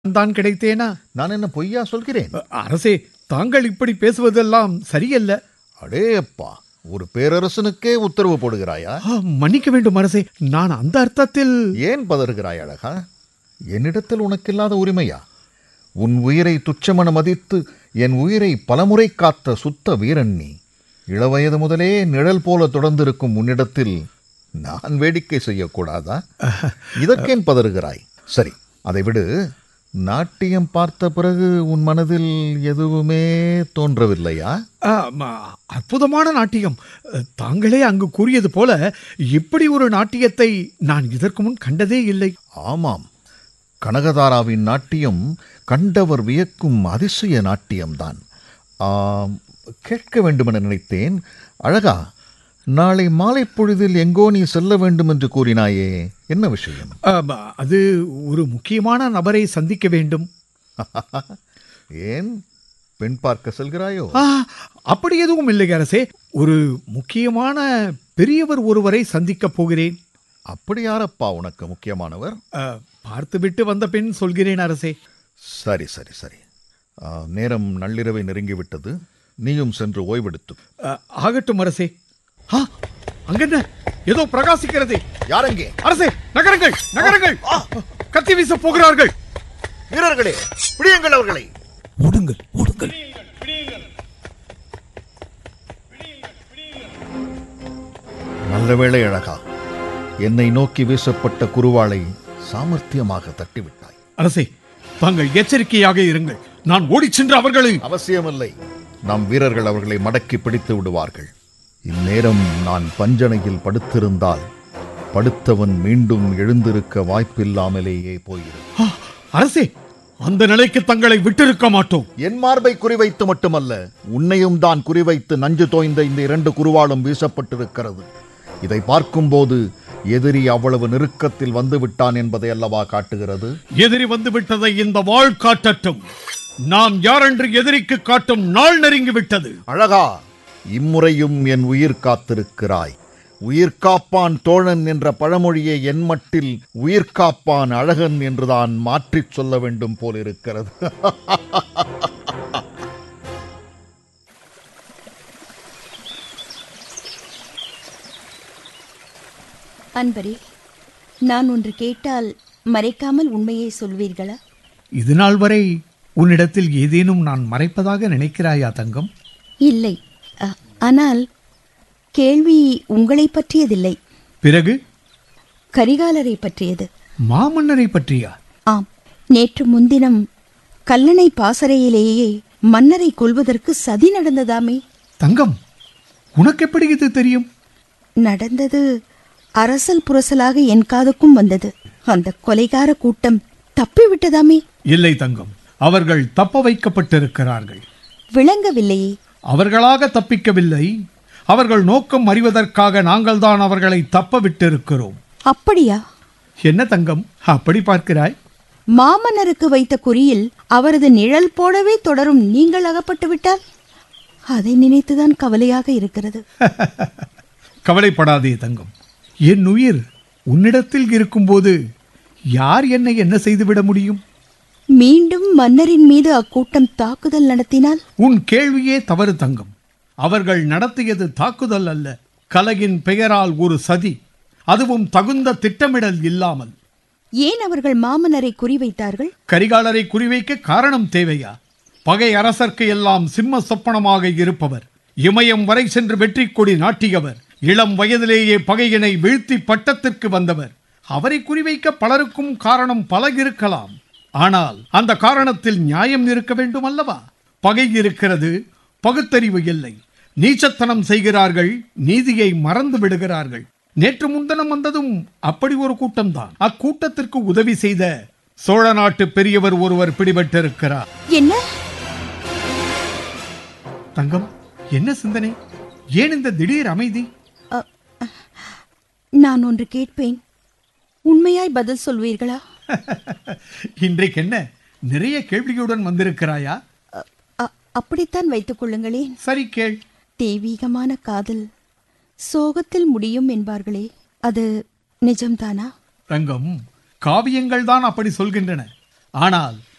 தான் கிடைத்தேனா நான் என்ன பொய்யா சொல்கிறேன் அ- அரசே தாங்கள் இப்படி பேசுவதெல்லாம் சரியல்ல அடே அப்பா ஒரு பேரரசனுக்கே உத்தரவு போடுகிறாயா ஆ, மன்னிக்க வேண்டும் அரசே நான் அந்த அர்த்தத்தில் ஏன் பதறுகிறாய் அழகா என்னிடத்தில் உனக்கில்லாத உரிமையா உன் உயிரை துச்சமென மதித்து என் உயிரை பலமுறை காத்த சுத்த வீரன் நீ இளவயது முதலே நிழல் போல தொடர்ந்திருக்கும் உன்னிடத்தில் நான் வேடிக்கை செய்யக்கூடாதா இதற்கேன் பதறுகிறாய் சரி அதை விடு நாட்டியம் பார்த்த பிறகு உன் மனதில் எதுவுமே தோன்றவில்லையா ஆ, ம- அற்புதமான நாட்டியம் அ, தாங்களே அங்கு கூறியது போல இப்படி ஒரு நாட்டியத்தை நான் இதற்கு முன் கண்டதே இல்லை ஆமாம் கனகதாராவின் நாட்டியம் கண்டவர் வியக்கும் அதிசய நாட்டியம்தான் ஆம், கேட்க வேண்டுமென நினைத்தேன் அழகா நாளை மாலை பொழுதில் எங்கோ நீ செல்ல வேண்டும் என்று கூறினாயே என்ன விஷயம் ஆ, ம- அது ஒரு முக்கியமான நபரை சந்திக்க வேண்டும் ஏன் பெண் பார்க்க செல்கிறாயோ ஆ, அப்படி எதுவும் இல்லை அரசே ஒரு முக்கியமான பெரியவர் ஒருவரை சந்திக்கப் போகிறேன் அப்படி யாரப்பா உனக்கு முக்கியமானவர் ஆ, பார்த்துவிட்டு வந்த பின் சொல்கிறேன் அரசே சரி சரி சரி ஆ, நேரம் நள்ளிரவை நெருங்கிவிட்டது நீயும் சென்று ஓய்வெடுத்து ஆ, ஆகட்டும் அரசே ஆ, அங்கென்ன ஏதோ பிரகாசிக்கிறது யாரெங்கே அரசே நகரங்கள் நகரங்கள் கத்தி வீச போகிறார்கள் வீரர்களே பிடியுங்கள் அவர்களை ஓடுங்கள் ஓடுங்கள் நல்ல வேளை அழகா என்னை நோக்கி வீசப்பட்ட குருவாளை சாமர்த்தியமாக தட்டிவிட்டாய் அரசே தாங்கள் எச்சரிக்கையாக இருங்கள் நான் ஓடிச் சென்று அவர்களை அவசியமில்லை நம் வீரர்கள் அவர்களை மடக்கி பிடித்து விடுவார்கள் இந்நேரம் நான் பஞ்சனையில் படுத்திருந்தால் படுத்தவன் மீண்டும் எழுந்திருக்க வாய்ப்பில்லாமலேயே போயிருக்கும் ஆ, அரசே அந்த நிலைக்கு தங்களை விட்டிருக்க மாட்டோம் என் மார்பை குறிவைத்து மட்டுமல்ல உன்னையும் தான் குறிவைத்து நஞ்சு தோய்ந்த இந்த இரண்டு குருவாளும் வீசப்பட்டிருக்கிறது இதை பார்க்கும்போது எதிரி அவ்வளவு நெருக்கத்தில் வந்து விட்டான் என்பதை அல்லவா காட்டுகிறது எதிரி வந்து விட்டதை இந்த வாழ் காட்டட்டும் நாம் யாரென்று எதிரிக்கு காட்டும் நாள் நெருங்கி விட்டது அழகா இம்முறையும் என் உயிர் காத்திருக்கிறாய் உயிர் காப்பான் தோழன் என்ற பழமொழியை என் மட்டில் உயிர் காப்பான் அழகன் என்றுதான் மாற்றிச் சொல்ல வேண்டும் போலிருக்கிறது அன்பரே நான் ஒன்று கேட்டால் மறைக்காமல் உண்மையை சொல்வீர்களா இது நாள் வரை உன்னிடத்தில் ஏதேனும் நான் மறைப்பதாக நினைக்கிறாயா தங்கம் இல்லை அ- ஆனால் கேள்வி உங்களை பற்றியதில்லை பிறகு கரிகாலரை பற்றியது மாமன்னரை பற்றியா ஆம் நேற்று முன்தினம் கல்லணை பாசறையிலேயே மன்னரை கொல்வதற்கு சதி நடந்ததாமே தங்கம் உனக்கு எப்படி இது தெரியும் நடந்தது அரசல் புரசலாக என் காதுக்கும் வந்தது அந்த கொலைகார கூட்டம் தப்பிவிட்டதாமே இல்லை தங்கம் அவர்கள் தப்ப வைக்கப்பட்டிருக்கிறார்கள் விளங்கவில்லையே அவர்களாக தப்பிக்கவில்லை அவர்கள் நோக்கம் அறிவதற்காக நாங்கள்தான் அவர்களை தப்ப விட்டிருக்கிறோம் அப்படியா என்ன தங்கம் அப்படி பார்க்கிறாய் மாமன்னருக்கு வைத்த குறியில் அவரது நிழல் போலவே தொடரும் நீங்கள் அகப்பட்டு விட்டால் அதை நினைத்துதான் கவலையாக இருக்கிறது கவலைப்படாதே தங்கம் என் உயிர் உன்னிடத்தில் இருக்கும்போது யார் என்னை என்ன செய்துவிட முடியும் மீண்டும் மன்னரின் மீது அக்கூட்டம் தாக்குதல் நடத்தினால் உன் கேள்வியே தவறு தங்கம் அவர்கள் நடத்தியது தாக்குதல் அல்ல கலையின் பெயரால் ஒரு சதி அதுவும் தகுந்த திட்டமிடல் இல்லாமல் ஏன் அவர்கள் மாமன்னரை குறிவைத்தார்கள் கரிகாலரை குறிவைக்க காரணம் தேவையா பகை அரசர்க்கு எல்லாம் சிம்ம சொப்பனமாக இருப்பவர் இமயம் வரை சென்று வெற்றி கொடி நாட்டியவர் இளம் வயதிலேயே பகையினை வீழ்த்தி பட்டத்திற்கு வந்தவர் அவரை குறிவைக்க பலருக்கும் காரணம் பல இருக்கலாம் ஆனால் அந்த காரணத்தில் நியாயம் இருக்க வேண்டும் அல்லவா பகை இருக்கிறது பகுத்தறிவு இல்லை நீச்சத்தனம் செய்கிறார்கள் நீதியை மறந்து விடுகிறார்கள் நேற்று முன்தினம் வந்ததும் அப்படி ஒரு கூட்டம்தான் அக்கூட்டத்திற்கு உதவி செய்த சோழ நாட்டு பெரியவர் ஒருவர் பிடிபட்டிருக்கிறார் என்ன தங்கம் என்ன சிந்தனை ஏன் இந்த திடீர் அமைதி அ, நான் ஒன்று கேட்பேன் உண்மையாய் பதில் சொல்வீர்களா இன்றைக்கு என்ன நிறைய கேள்வியுடன் வந்திருக்கிறாயா அ, அ- அப்படித்தான் வைத்துக் கொள்ளுங்களேன் சரி கேள் தெய்வீகமான காதல் சோகத்தில் முடியும் என்பார்களே அது நிஜம்தானா தங்கம் காவியங்கள் தான் அப்படி சொல்கின்றன ஆனால்